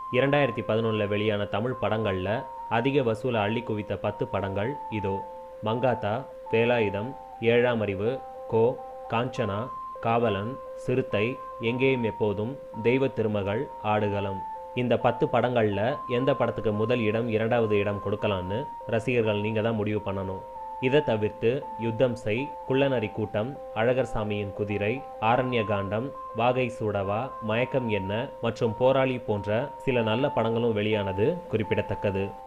இரண்டாயிரத்தி பதினொன்றில் வெளியான தமிழ் படங்களில் அதிக வசூலை அள்ளி குவித்த பத்து படங்கள் இதோ மங்காத்தா வேலாயுதம் ஏழாம் அறிவு கோ காஞ்சனா காவலன் சிறுத்தை எங்கேயும் எப்போதும் தெய்வ திருமகள் ஆடுகளம் இந்த பத்து படங்களில் எந்த படத்துக்கு முதல் இடம் இரண்டாவது இடம் கொடுக்கலான்னு ரசிகர்கள் நீங்கள் தான் முடிவு பண்ணணும் இதை தவிர்த்து யுத்தம் செய் குள்ளநரி கூட்டம் அழகர் சாமியின் குதிரை ஆரண்ய காண்டம் வாகை சூடவா மயக்கம் என்ன மற்றும் போராளி போன்ற சில நல்ல படங்களும் வெளியானது குறிப்பிடத்தக்கது